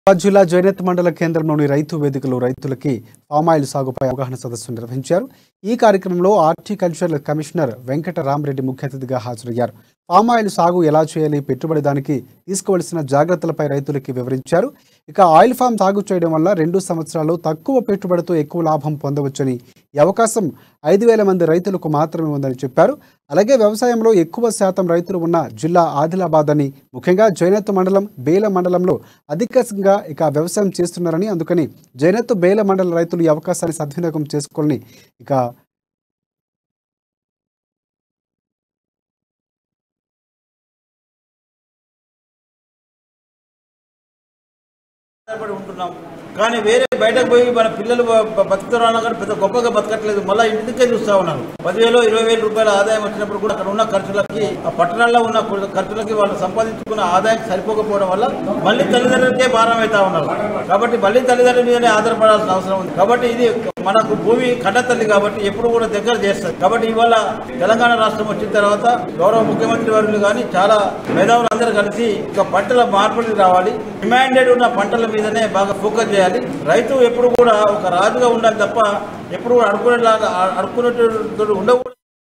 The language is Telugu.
హైదరాబాద్ జిల్లా జైనత్ మండల కేంద్రంలోని రైతు వేదికలో రైతులకి పామాయిల్ సాగుపై అవగాహన సదస్సు నిర్వహించారు ఈ కార్యక్రమంలో హార్టికల్చర్ కమిషనర్ వెంకట రామరెడ్డి ముఖ్య అతిథిగా హాజరయ్యారు పామాయిల్ సాగు ఎలా చేయాలి పెట్టుబడి దానికి తీసుకోవలసిన జాగ్రత్తలపై రైతులకి వివరించారు ఇక ఆయిల్ ఫామ్ సాగు చేయడం వల్ల రెండు సంవత్సరాలు తక్కువ పెట్టుబడితో ఎక్కువ లాభం పొందవచ్చని ఈ అవకాశం ఐదు వేల మంది రైతులకు మాత్రమే ఉందని చెప్పారు అలాగే వ్యవసాయంలో ఎక్కువ శాతం రైతులు ఉన్న జిల్లా ఆదిలాబాద్ అని ముఖ్యంగా జైనత్ మండలం బేల మండలంలో అధికంగా ఇక వ్యవసాయం చేస్తున్నారని అందుకని జైనత్ బేల మండల రైతులు ఈ అవకాశాన్ని సద్వినియోగం చేసుకోవాలని ఇక ఆధారపడి ఉంటున్నాం కానీ వేరే బయటకు పోయి మన పిల్లలు బ- బ- బతుకుతారన్నా కానీ పెద్ద గొప్పగా బతకట్లేదు మళ్ళీ ఇంటికే చూస్తా ఉన్నారు పదివేలు ఇరవై వేల రూపాయల ఆదాయం వచ్చినప్పుడు కూడా అక్కడ ఉన్న ఖర్చులకి ఆ పట్టణాల్లో ఉన్న కు- ఖర్చులకి వాళ్ళు సంపాదించుకున్న ఆదాయం సరిపోకపోవడం వల్ల మళ్ళీ తల్లిదండ్రులకే భారం అవుతా ఉన్నారు కాబట్టి మళ్ళీ తల్లిదండ్రుల మీదనే ఆధారపడాల్సిన అవసరం ఉంది కాబట్టి ఇది మనకు భూమి కన్నతల్లి కాబట్టి ఎప్పుడు కూడా దగ్గర చేస్తుంది కాబట్టి ఇవాళ తెలంగాణ రాష్ట్రం వచ్చిన తర్వాత గౌరవ ముఖ్యమంత్రి వర్యులు కానీ చాలా మేధావులు అందరూ కలిసి ఒక పంటల మార్పిడి రావాలి డిమాండెడ్ ఉన్న పంటల మీదనే బాగా ఫోకస్ చేయాలి రైతు ఎప్పుడు కూడా ఒక రాజుగా ఉండాలి తప్ప ఎప్పుడు కూడా అడుకునేలాగా అడుకునేటట్టు ఉండకూడదు